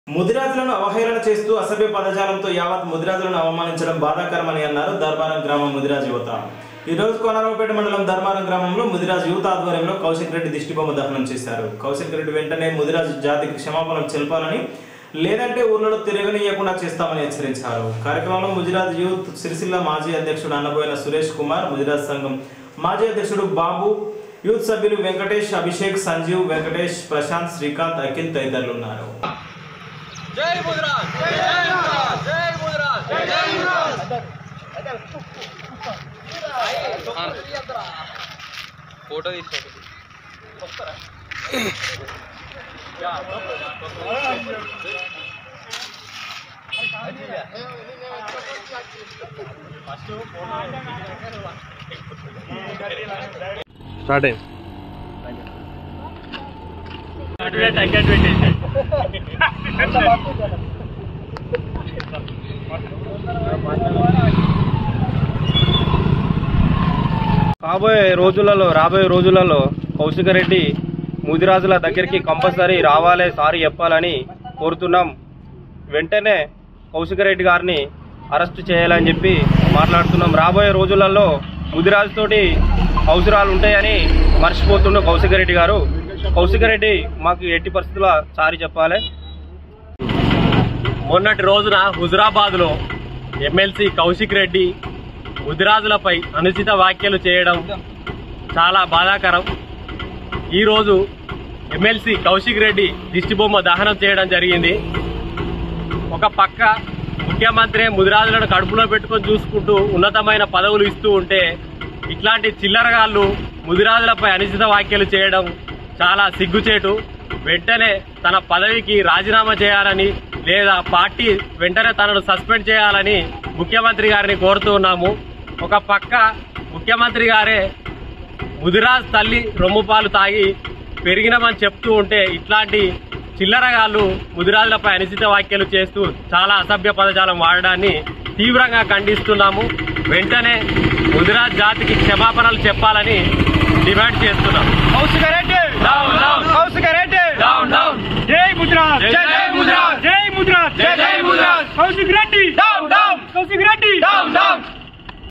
ముదిరాజులను అవహేళన చేస్తూ అసభ్య పదజాలంతో యావత్ ముదిరాజులను అవమానించడం బాధాకరమని అన్నారు ధర్మారం గ్రామం ముదిరాజ్ యువత ఈ రోజు కోనరావుపేట మండలం ధర్మారం గ్రామంలో ముదిరాజ్ యువత ఆధ్వర్యంలో కౌశిక్ రెడ్డి దిష్టిబొమ్మ దహనం చేశారు కౌశిక్ రెడ్డి వెంటనే ముదిరాజ్ జాతికి క్షమాపణలు తెలపాలని లేదంటే ఊర్లలో తిరగనీయకుండా చేస్తామని హెచ్చరించారు కార్యక్రమంలో ముదిరాజ్ యూత్ సిరిసిల్ల మాజీ అధ్యక్షుడు అన్నబోయిన సురేష్ కుమార్ ముదిరాజ్ సంఘం మాజీ అధ్యక్షుడు బాబు యూత్ సభ్యులు వెంకటేష్ అభిషేక్ సంజీవ్ వెంకటేష్ ప్రశాంత్ శ్రీకాంత్ అఖిల్ తదితరులు ఉన్నారు జై ముద్రాజ్ జై ముద్రాజ్ జై ముద్రాజ్ జై ముద్రాజ్ ఫోటో తీసుకోండి స్టార్ట్ అయింది కాబోయే రోజులలో రాబోయే రోజులలో కౌశిక రెడ్డి ముదిరాజుల దగ్గరికి కంపల్సరీ రావాలి సారీ చెప్పాలని కోరుతున్నాం వెంటనే కౌశిక రెడ్డి గారిని అరెస్ట్ చేయాలని చెప్పి మాట్లాడుతున్నాం రాబోయే రోజులలో ముదిరాజుతోటి అవసరాలు ఉంటాయని మర్చిపోతుండు కౌశిక రెడ్డి గారు కౌశిక రెడ్డి మాకు ఎట్టి పరిస్థితుల సారీ చెప్పాలి మొన్నటి రోజున హుజురాబాద్ లో ఎమ్మెల్సీ కౌశిక్ రెడ్డి ముదిరాజులపై అనుచిత వ్యాఖ్యలు చేయడం చాలా బాధాకరం ఈ రోజు ఎమ్మెల్సీ కౌశిక్ రెడ్డి దిష్టిబొమ్మ దహనం చేయడం జరిగింది ఒక పక్క ముఖ్యమంత్రి ముదిరాజులను కడుపులో పెట్టుకొని చూసుకుంటూ ఉన్నతమైన పదవులు ఇస్తూ ఉంటే ఇట్లాంటి చిల్లరగాళ్ళు ముదిరాజులపై అనుచిత వ్యాఖ్యలు చేయడం చాలా సిగ్గుచేటు వెంటనే తన పదవికి రాజీనామా చేయాలని లేదా పార్టీ వెంటనే తనను సస్పెండ్ చేయాలని ముఖ్యమంత్రి గారిని కోరుతూ ఉన్నాము ఒక పక్క ముఖ్యమంత్రి గారే ముదిరాజ్ తల్లి రొమ్ము పాలు తాగి పెరిగినామని చెప్తూ ఉంటే ఇట్లాంటి చిల్లరగాళ్ళు ముదిరాజులపై అనుచిత వ్యాఖ్యలు చేస్తూ చాలా అసభ్య పదజాలం వాడడాన్ని తీవ్రంగా ఖండిస్తున్నాము వెంటనే ముదిరాజ్ జాతికి క్షమాపణలు చెప్పాలని డిమాండ్ చేస్తున్నాం కౌశిక రెడ్డి